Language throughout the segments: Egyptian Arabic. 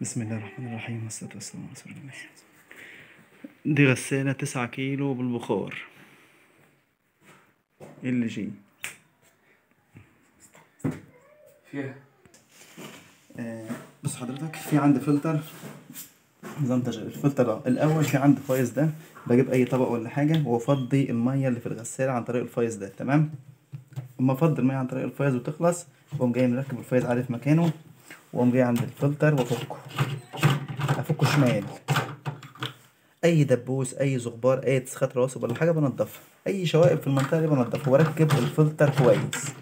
بسم الله الرحمن الرحيم والصلاة والسلام على رسول الله دي غسالة تسعة كيلو بالبخار ال جي فيها آه، بص حضرتك في عندي فلتر نظام تشغيل الفلتر ده الأول في عندي فايز ده بجيب أي طبق ولا حاجة وأفضي المية اللي في الغسالة عن طريق الفايز ده تمام أما أفضي المية عن طريق الفايز وتخلص وأقوم جاي مركب الفايز عادي في مكانه وأقوم جاي عند الفلتر وأفكه أفكه شمال اي دبوس اي زغبار اي تسخات رواسب ولا حاجه بنضفها اي شوائب في المنطقه دي بنضفها واركب الفلتر كويس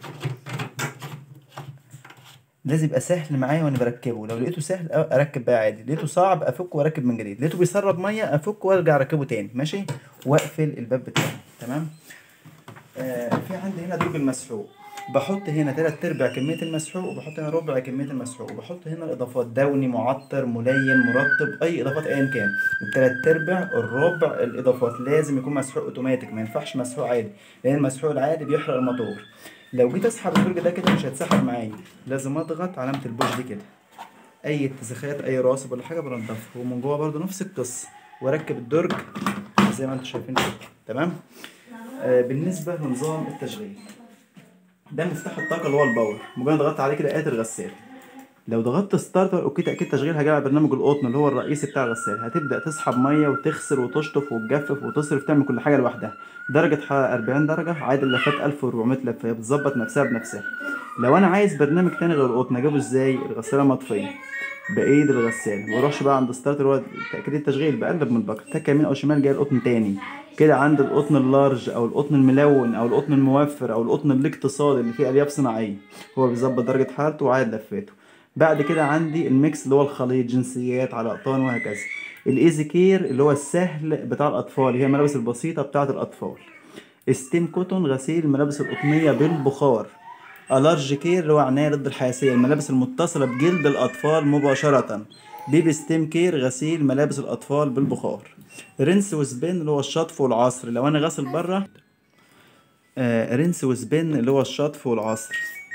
لازم يبقى سهل معايا وانا بركبه لو لقيته سهل أ- اركب بقى عادي لقيته صعب افكه واركب من جديد لقيته بيسرب ميه افكه وارجع اركبه تاني ماشي واقفل الباب بتاعي تمام آه في عندي هنا درج المسحوق بحط هنا تلات ارباع كمية المسحوق وبحط هنا ربع كمية المسحوق وبحط هنا الاضافات دوني معطر ملين مرطب اي اضافات ايا كان التلات ارباع الربع الاضافات لازم يكون مسحوق اوتوماتيك ما ينفعش مسحوق عادي لان المسحوق العادي بيحرق الموتور لو جيت اسحب الدرج ده كده مش هتسحب معايا لازم اضغط علامة البوش دي كده اي اتساخات اي رواسب ولا حاجه بنضفها ومن جوه برضو نفس القصه واركب الدرج زي ما انتم شايفين كده تمام آه بالنسبه لنظام التشغيل ده مفتاح الطاقه اللي هو الباور مجرد ضغطت عليه كده قادر الغساله لو ضغطت ستارت اوكي تاكيد تشغيل هيجي على برنامج القطن اللي هو الرئيسي بتاع الغساله هتبدا تسحب ميه وتغسل وتشطف وتجفف وتصرف تعمل كل حاجه لوحدها درجه حراره 40 درجه عدد اللفات 1400 لفه هي بتظبط نفسها بنفسها لو انا عايز برنامج تاني غير القطن اجيبه ازاي الغساله مطفيه بايد الغساله ما بروحش بقى عند ستارت اللي هو تاكيد التشغيل بقلب من البكر تكه يمين او شمال جاي القطن تاني كده عند القطن اللارج او القطن الملون او القطن الموفر او القطن الاقتصادي اللي فيه الياف صناعيه هو بيظبط درجه حرارته وعدد لفاته بعد كده عندي الميكس اللي هو الخليط جنسيات على اقطان وهكذا الايزي كير اللي هو السهل بتاع الاطفال هي الملابس البسيطه بتاعه الاطفال ستيم كوتون غسيل الملابس القطنيه بالبخار الارج كير اللي هو عناية ضد الحساسية الملابس المتصلة بجلد الأطفال مباشرة بيبي ستيم كير غسيل ملابس الأطفال بالبخار رنس وسبين اللي هو الشطف والعصر لو أنا غاسل بره آه رنس وسبين اللي هو الشطف والعصر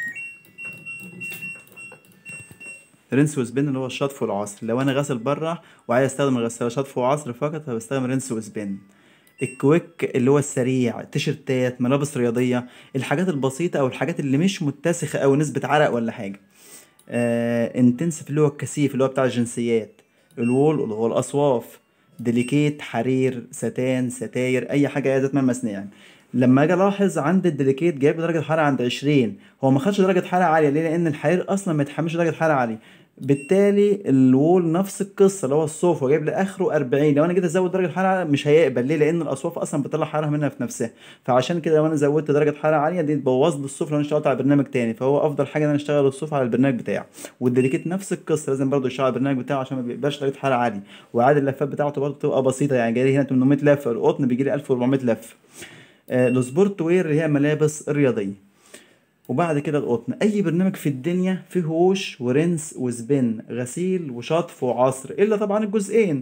رنس وسبين اللي هو الشطف والعصر لو انا غاسل بره وعايز استخدم الغساله شطف وعصر فقط فبستخدم رنس وسبين الكويك اللي هو السريع تيشرتات ملابس رياضيه الحاجات البسيطه او الحاجات اللي مش متسخه او نسبه عرق ولا حاجه آه انتنسف اللي هو الكثيف اللي هو بتاع الجنسيات الوول اللي هو الاصواف ديليكيت حرير ستان ستاير اي حاجه ذات ملمس يعني لما اجي الاحظ عند الديليكيت جايب درجه حراره عند 20 هو ما خدش درجه حراره عاليه ليه لان الحرير اصلا ما يتحملش درجه حراره عاليه بالتالي الوول نفس القصه اللي هو الصوف جايب لي اخره 40 لو انا جيت ازود درجه الحراره مش هيقبل ليه لان الاصواف اصلا بتطلع حراره منها في نفسها فعشان كده لو انا زودت درجه حراره عاليه دي تبوظ لي الصوف لو انا اشتغلت على برنامج تاني فهو افضل حاجه ان انا اشتغل الصوف على البرنامج بتاعه والديليكيت نفس القصه لازم برضه يشتغل على البرنامج بتاعه عشان ما بيقبلش درجه حراره عاليه وعدد اللفات بتاعته برضه بتبقى بسيطه يعني جاي لي هنا 800 لفه القطن بيجي لي 1400 لفه آه، السبورت وير اللي هي ملابس الرياضيه وبعد كده القطن اي برنامج في الدنيا فيه هوش ورنس وسبين غسيل وشطف وعصر الا طبعا الجزئين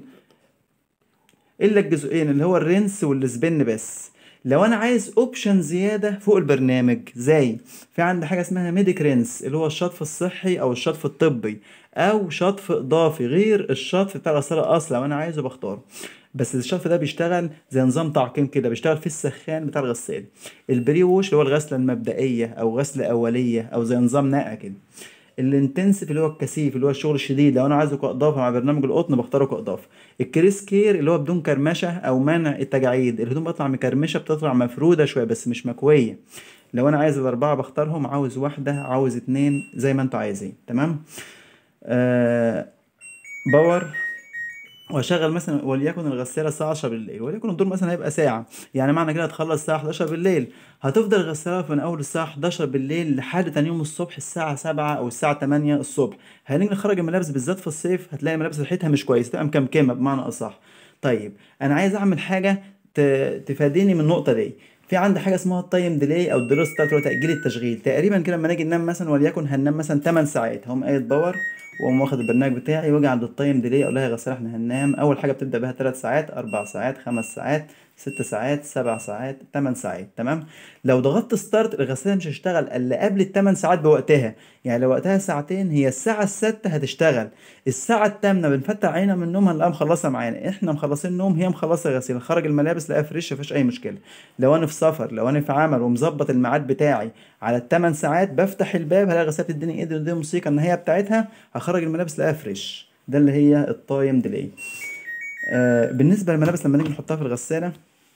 الا الجزئين اللي هو الرنس والسبن بس لو انا عايز اوبشن زياده فوق البرنامج زي في عندي حاجه اسمها ميديك رينس اللي هو الشطف الصحي او الشطف الطبي او شطف اضافي غير الشطف بتاع الغساله اصلا لو انا عايزه بختاره بس الشطف ده بيشتغل زي نظام تعقيم كده بيشتغل في السخان بتاع الغسالة البري ووش اللي هو الغسلة المبدئية أو غسلة أولية أو زي نظام نقع كده الانتنسيف اللي هو الكثيف اللي هو الشغل الشديد لو انا عايزه كاضافه مع برنامج القطن بختاره كاضافه الكريس كير اللي هو بدون كرمشه او منع التجاعيد الهدوم بتطلع مكرمشه بتطلع مفروده شويه بس مش مكويه لو انا عايز الاربعه بختارهم عاوز واحده عاوز اتنين زي ما انتوا عايزين تمام آه باور واشغل مثلا وليكن الغساله الساعه 10 بالليل وليكن الدور مثلا هيبقى ساعه يعني معنى كده هتخلص الساعه 11 بالليل هتفضل الغساله من اول الساعه 11 بالليل لحد تاني يوم الصبح الساعه 7 او الساعه 8 الصبح هنيجي نخرج الملابس بالذات في الصيف هتلاقي ملابس ريحتها مش كويس تبقى مكمكمه بمعنى اصح طيب انا عايز اعمل حاجه ت- تفاديني من النقطه دي في عندي حاجه اسمها التايم ديلي او الديلي ستارت اللي هو تاجيل التشغيل تقريبا كده لما نيجي ننام مثلا وليكن هننام مثلا 8 ساعات هقوم قايد باور واقوم واخد البرنامج بتاعي واجي عند التايم ديلي اقول لها يا غساله احنا هننام اول حاجه بتبدا بها 3 ساعات 4 ساعات 5 ساعات ست ساعات سبع ساعات تمن ساعات تمام لو ضغطت ستارت الغسالة مش هتشتغل الا قبل التمن ساعات بوقتها يعني لو وقتها ساعتين هي الساعة الستة هتشتغل الساعة التامنة بنفتح عينها من النوم هنلاقيها مخلصة معانا احنا مخلصين نوم هي مخلصة غسيل خرج الملابس لقاها فريش مفيش اي مشكلة لو انا في سفر لو انا في عمل ومظبط الميعاد بتاعي على التمن ساعات بفتح الباب هلاقي غسالة بتديني ايد دي موسيقى ان هي بتاعتها هخرج الملابس لقاها فريش ده اللي هي التايم ديلي آه بالنسبة للملابس لما نيجي نحطها في الغسالة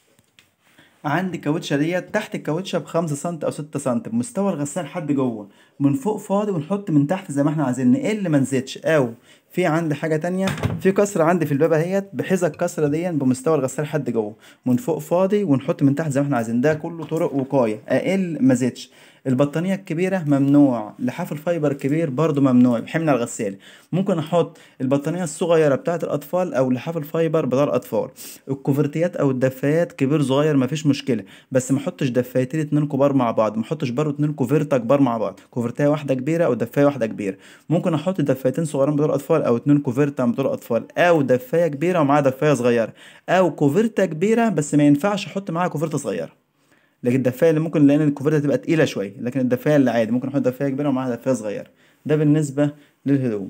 عندي كاوتشة ديت تحت الكاوتشة بخمسة سنتي أو ستة سنتي بمستوى الغسالة لحد جوه من فوق فاضي ونحط من تحت زي ما احنا عايزين نقل ما نزيدش أو في عندي حاجة تانية في كسرة عندي في الباب اهيت بحيث الكسرة دي بمستوى الغسالة لحد جوه من فوق فاضي ونحط من تحت زي ما احنا عايزين ده كله طرق وقاية أقل ما زيدش البطانية الكبيرة ممنوع لحاف الفايبر الكبير برضو ممنوع بحمل على الغسالة ممكن احط البطانية الصغيرة بتاعة الأطفال أو لحاف الفايبر بتاع الأطفال الكوفرتيات أو الدفايات كبير صغير مفيش مشكلة بس ما احطش دفايتين اتنين كبار مع بعض ما احطش برضو اتنين كوفرتا كبار مع بعض كوفرتاية واحدة كبيرة أو دفاية واحدة كبيرة ممكن احط دفايتين صغيرين بتوع الأطفال أو اتنين كوفرتا بتوع الأطفال أو دفاية كبيرة ومعاها دفاية صغيرة أو كوفرتا كبيرة بس ما ينفعش احط معاها كوفرتا صغيرة لكن الدفايه اللي ممكن لان الكوفرتا تبقى تقيله شويه لكن الدفايه اللي عادي ممكن احط دفايه كبيره ومعاها دفايه صغيره ده بالنسبه للهدوم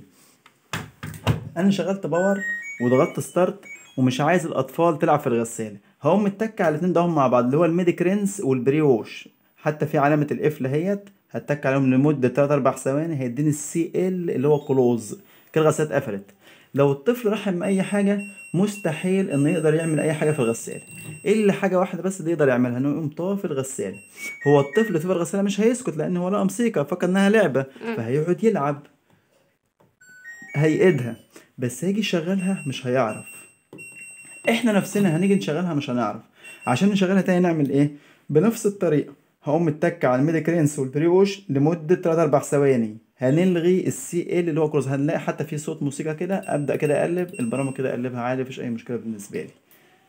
انا شغلت باور وضغطت ستارت ومش عايز الاطفال تلعب في الغساله هقوم متك على الاتنين دهم مع بعض اللي هو الميديك رينس والبري ووش حتى في علامه القفل اهيت هتك عليهم لمده 3 4 ثواني هيديني السي ال اللي هو كلوز كده الغسالة اتقفلت لو الطفل رحم اي حاجه مستحيل انه يقدر يعمل اي حاجه في الغساله الا حاجه واحده بس اللي يقدر يعملها انه يقوم طافي الغساله هو الطفل في الغساله مش هيسكت لان هو لقى موسيقى فكر انها لعبه فهيقعد يلعب هيقيدها بس هيجي يشغلها مش هيعرف احنا نفسنا هنيجي نشغلها مش هنعرف عشان نشغلها تاني نعمل ايه بنفس الطريقه هقوم متك على الميديك رينس والبري ووش لمده 3 4 ثواني هنلغي السي ال اللي هو كروز هنلاقي حتى في صوت موسيقى كده ابدا كده اقلب البرامج كده اقلبها عادي مفيش اي مشكله بالنسبه لي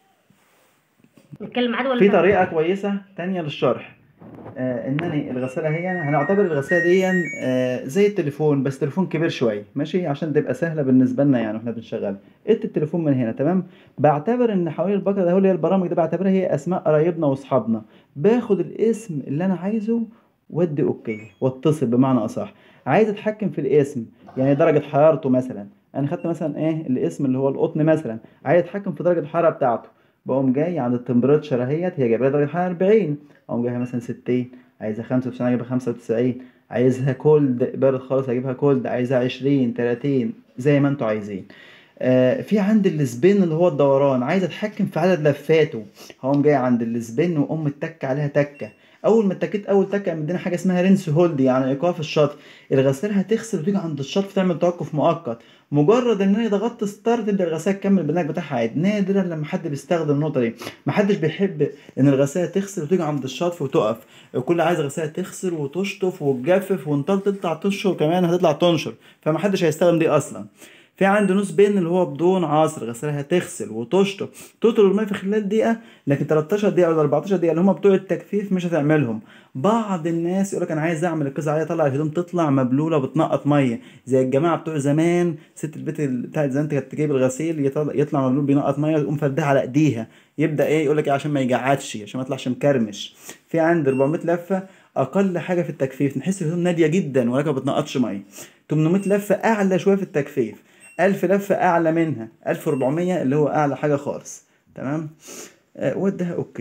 نتكلم عادي ولا في فاهم؟ طريقه كويسه تانية للشرح آه انني الغساله هي هنعتبر الغساله دي آه زي التليفون بس تليفون كبير شويه ماشي عشان تبقى سهله بالنسبه لنا يعني واحنا بنشغل ادي التليفون من هنا تمام بعتبر ان حوالين البكره ده هو اللي هي البرامج دي بعتبرها هي اسماء قرايبنا واصحابنا باخد الاسم اللي انا عايزه وادي اوكي واتصل بمعنى اصح عايز اتحكم في الاسم يعني درجه حرارته مثلا انا خدت مثلا ايه الاسم اللي هو القطن مثلا عايز اتحكم في درجه الحراره بتاعته بقوم جاي عند التمبريتشر اهيت هي جايبه لي درجه حراره 40 اقوم جايبها مثلا 60 عايزها 95 اجيبها 95 عايزها كولد بارد خالص اجيبها كولد عايزها 20 30 زي ما انتوا عايزين آه في عندي السبين اللي هو الدوران عايز اتحكم في عدد لفاته هقوم جاي عند السبين واقوم متك عليها تكه اول ما اتكيت اول تكه مدينا حاجه اسمها رينس هولد يعني ايقاف الشطف الغساله هتغسل وتيجي عند الشطف تعمل توقف مؤقت مجرد ان انا ضغطت ستارت تبدا الغساله تكمل البرنامج بتاعها عادي نادرا لما حد بيستخدم النقطه دي محدش بيحب ان الغساله تغسل وتيجي عند الشطف وتقف الكل عايز الغساله تغسل وتشطف وتجفف وانت تطلع تنشر كمان هتطلع تنشر فمحدش هيستخدم دي اصلا في عنده نص بين اللي هو بدون عصر الغساله هتغسل وتشطف تطرد الميه في خلال دقيقه لكن 13 دقيقه ولا 14 دقيقه اللي هم بتوع التجفيف مش هتعملهم بعض الناس يقول لك انا عايز اعمل القصه عليها اطلع الهدوم تطلع مبلوله بتنقط ميه زي الجماعه بتوع زمان ست البيت بتاعت زمان كانت تجيب الغسيل يطلع, يطلع مبلول بينقط ميه ويقوم فردها على ايديها يبدا ايه يقول لك إيه عشان ما يجعدش عشان ما يطلعش مكرمش في عند 400 لفه اقل حاجه في التجفيف نحس الهدوم ناديه جدا ولكن ما بتنقطش ميه 800 لفه اعلى شويه في التجفيف 1000 لفه اعلى منها 1400 اللي هو اعلى حاجه خالص تمام آه ودها اوكي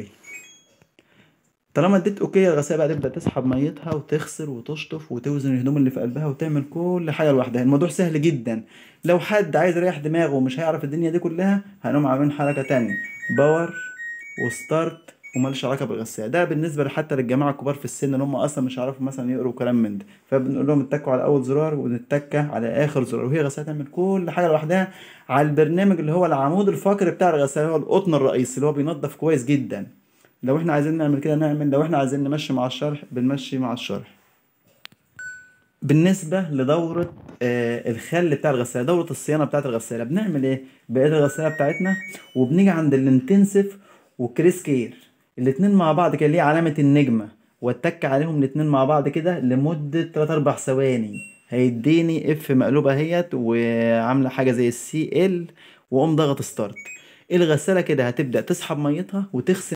طالما اديت اوكي الغساله بقى تبدا تسحب ميتها وتغسل وتشطف وتوزن الهدوم اللي في قلبها وتعمل كل حاجه لوحدها الموضوع سهل جدا لو حد عايز يريح دماغه ومش هيعرف الدنيا دي كلها هنقوم عاملين حركه تانية باور وستارت ومالش علاقه بالغساله ده بالنسبه حتى للجماعه الكبار في السن اللي هم اصلا مش هيعرفوا مثلا يقروا كلام من ده فبنقول لهم اتكوا على اول زرار ونتكه على اخر زرار وهي غساله تعمل كل حاجه لوحدها على البرنامج اللي هو العمود الفقري بتاع الغساله هو القطن الرئيسي اللي هو بينظف كويس جدا لو احنا عايزين نعمل كده نعمل لو احنا عايزين نمشي مع الشرح بنمشي مع الشرح بالنسبة لدورة آه الخل بتاع الغسالة دورة الصيانة بتاعت الغسالة بنعمل ايه بقية الغسالة بتاعتنا وبنيجي عند الانتنسيف وكريس كير الاتنين مع بعض كده ليه علامة النجمة واتك عليهم الاتنين مع بعض كده لمدة 3 4 ثواني هيديني اف مقلوبة اهيت وعاملة حاجة زي السي ال واقوم ضغط ستارت الغسالة كده هتبدأ تسحب ميتها وتغسل